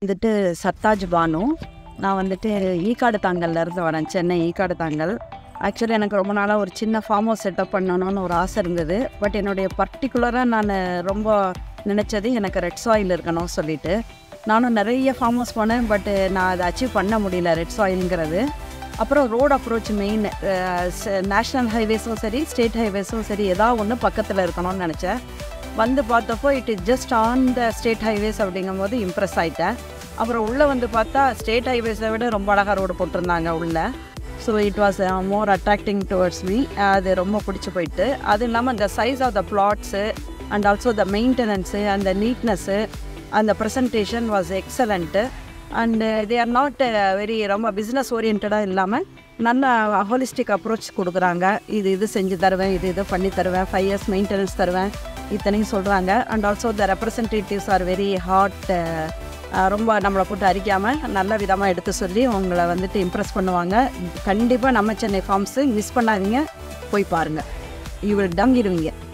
வந்துட்டு சத்தாஜ் பானு நான் வந்துட்டு ஈக்காடு தாங்கல்ல இருந்து வரேன் சென்னை ஈக்காடு தாங்கல் ஆக்சுவலி எனக்கு ரொம்ப நாளாக ஒரு சின்ன ஃபார்ம் ஹவுஸ் செட்டப் பண்ணணும்னு ஒரு ஆசை இருந்தது பட் என்னுடைய பர்டிகுலராக நான் ரொம்ப நினச்சது எனக்கு ரெட் சாயில் இருக்கணும் சொல்லிட்டு நானும் நிறைய ஃபார்ம் ஹவுஸ் போனேன் பட் நான் அதை அச்சீவ் பண்ண முடியல ரெட் சாயிலுங்கிறது அப்புறம் ரோட் அப்ரோச் மெயின் நேஷ்னல் ஹைவேஸும் சரி ஸ்டேட் ஹைவேஸும் சரி ஏதாவது ஒன்று பக்கத்தில் இருக்கணும்னு நினச்சேன் வந்து பார்த்தப்போ it is just on the state highways அப்படிங்கும்போது இம்ப்ரெஸ் ஆகிட்டேன் அப்புறம் உள்ளே வந்து பார்த்தா ஸ்டேட் ஹைவேஸை விட ரொம்ப அழகாக ரோடு போட்டிருந்தாங்க உள்ளே so it was more attracting towards me அது ரொம்ப பிடிச்சி போயிட்டு அது இல்லாமல் இந்த size of the plots and also the maintenance அந்த நீட்னஸ்ஸு அந்த presentation was excellent and they are not very ரொம்ப பிஸ்னஸ் ஓரியன்டாக இல்லாமல் நல்ல ஹோலிஸ்டிக் அப்ரோச் கொடுக்குறாங்க இது இது செஞ்சு தருவேன் இது இது பண்ணி தருவேன் ஃபைவ் இயர்ஸ் மெயின்டெனன்ஸ் தருவேன் இத்தனையும் சொல்கிறாங்க and also the representatives are very hot ரொம்ப நம்மளை போட்டு அரிக்காமல் நல்ல விதமாக எடுத்து சொல்லி உங்களை வந்துட்டு இம்ப்ரெஸ் பண்ணுவாங்க கண்டிப்பாக நம்ம சென்னை ஃபார்ம்ஸு மிஸ் பண்ணாதீங்க போய் பாருங்கள் யூ வில் டங்கிடுவீங்க